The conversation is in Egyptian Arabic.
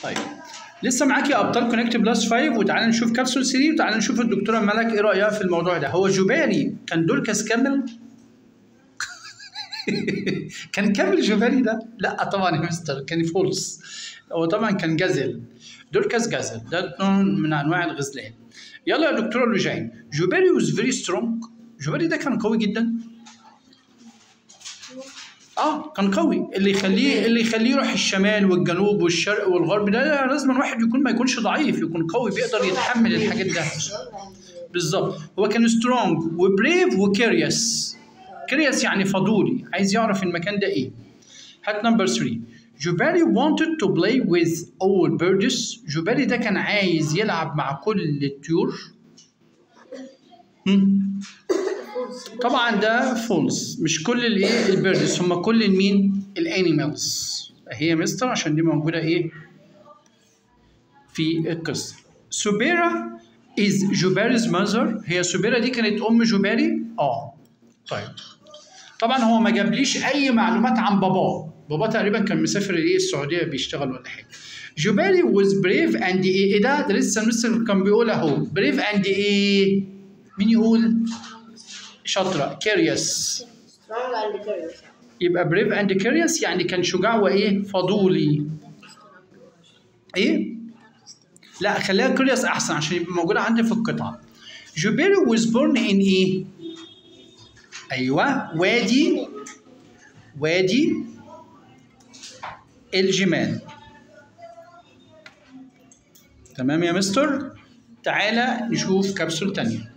طيب لسه معاك يا ابطال كونكت بلس 5 وتعالى نشوف كبسول 3 وتعالى نشوف الدكتوره ملك ايه رايها في الموضوع ده هو جوباري كان دولكاس كامل كان كامل جوباري ده لا طبعا يا مستر كان فولس هو طبعا كان جزل دولكاس جزل ده نوع من انواع الغزلان يلا يا دكتوره لوجين جوباري was very strong جوباري ده كان قوي جدا اه كان قوي اللي يخليه اللي يخليه يروح الشمال والجنوب والشرق والغرب ده لازم الواحد يكون ما يكونش ضعيف يكون قوي بيقدر يتحمل الحاجات ده بالظبط هو كان سترونج وبريف وكيريوس كيريوس يعني فضولي عايز يعرف المكان ده ايه هات نمبر 3 جوباري wanted to play with all birds جوباري ده كان عايز يلعب مع كل الطيور هم؟ طبعا ده فولس مش كل الايه البيردز هم كل المين الانيمالز هي مستر عشان دي موجوده ايه في القصه سوبيرا از جوباريز ماذر هي سوبيرا دي كانت ام جوباري اه طيب طبعا هو ما جابليش اي معلومات عن باباه باباه تقريبا كان مسافر ايه السعوديه بيشتغل ولا حاجه جوباري was brave and ايه ايه ده ده لسه المستر كان بيقول اهو brave and ايه مين يقول شاطره كيريوس strong and curious يبقى بريف اند كيريوس يعني كان شجاع وايه فضولي ايه لا خليها كيريوس احسن عشان يبقى موجوده عندي في القطعه جوبيري was born in ايه ايوه وادي وادي الجمال تمام يا مستر تعالى نشوف كبسول تانية